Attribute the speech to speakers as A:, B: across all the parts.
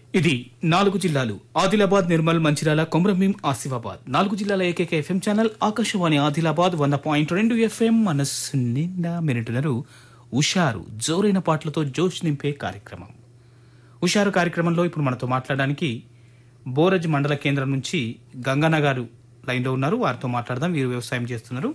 A: ఇది నాలుగు జిల్లాలు ఆదిలాబాద్ నిర్మల్ మంచిర్యాల కొమరంభీం ఆసిఫాబాద్ నాలుగు జిల్లాల ఏకైక ఎఫ్ఎం ఛానల్ ఆకాశవాణి ఆదిలాబాద్ వంద పాయింట్ రెండు ఎఫ్ఎం మనస్సు నిండా మినిటున్నారు ఉషారు జోరైన పాటలతో జోష్ నింపే కార్యక్రమం ఉషారు కార్యక్రమంలో ఇప్పుడు మనతో మాట్లాడడానికి బోరజ్ మండల కేంద్రం నుంచి గంగన్న గారు లైన్లో ఉన్నారు వారితో మాట్లాడదాం వీరు వ్యవసాయం చేస్తున్నారు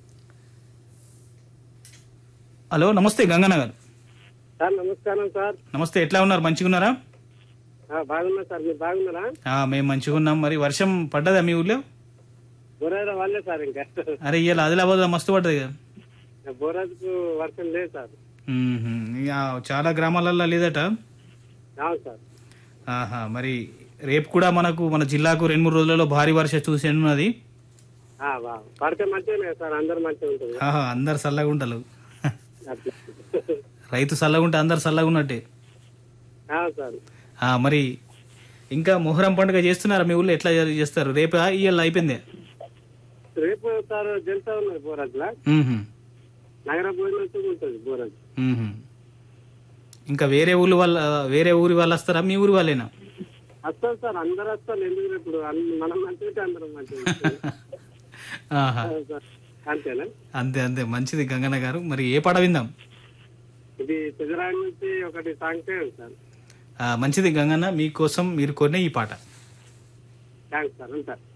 A: హలో నమస్తే గంగన్న గారు
B: సార్ నమస్కారం సార్
A: నమస్తే ఎట్లా ఉన్నారు మంచిగా ఉన్నారా
B: ఆ, బాగున్నా సార్ మీరు బాగున్నారా
A: ఆ, మేము మంచిగా ఉన్నాం మరి వర్షం పడ్డదా మీ ఊర్లో
B: బోరాజు వాళ్ళే సార్ ఇంకా
A: అరే ఇవాళ ఆదిలాబాద్ మస్తు పడ్డది కదా
B: బోరాజుకు వర్షం లేదు సార్
A: మ్మ్హ్మ్. ఇక చాలా గ్రామాలలో లేదట
B: అవును సార్
A: ఆహా మరి రేపు కూడా మనకు మన జిల్లాకు రెండు మూడు రోజులలో భారీ వర్ష చూసి ఉన్నది
B: ఆ, బా పడితే మంచిగానే సార్ అందరు మంచిగా ఉంటుంది
A: ఆహా అందరు చల్లగా ఉంటారు
B: అట్లా.
A: రైతు చల్లగా ఉంటే అందరు చల్లగా ఉన్నట్టే
B: అవును సార్
A: ఆ, మరి ఇంకా మొహరం పండుగ చేస్తున్నారా మీ ఊళ్ళో ఎట్లా చేస్తారు రేపు ఇవాళ అయిపోయింది
B: రేపు సార్ జల్సా ఉన్నది బోరాజులా
A: మ్మ్హ్మ్.
B: నగర భోజనం ఉంటుంది బోరాజు
A: మ్మ్హ్మ్. ఇంకా వేరే ఊరు వాళ్ళ వేరే ఊరి వాళ్ళు వస్తారా మీ ఊరి వాళ్ళేనా
B: వస్తారు సార్ అందరు వస్తారు ఎందుకు ఇప్పుడు అన్ని- మనం మంచిగా అందరం మంచిగా ఉంటుంది.
A: ఆహా
B: అవును సార్. అంతేనా
A: అంతే అంతే మంచిది గంగన్న గారు మరి ఏ పాట విందాం
B: ఇది పెదరాయి నుంచి ఒకటి సాంగ్ చేయండి సార్
A: ఆ, మంచిది గంగన్న మీకోసం మీరు కొనే ఈ పాట
B: థ్యాంక్స్ సార్ ఉంటా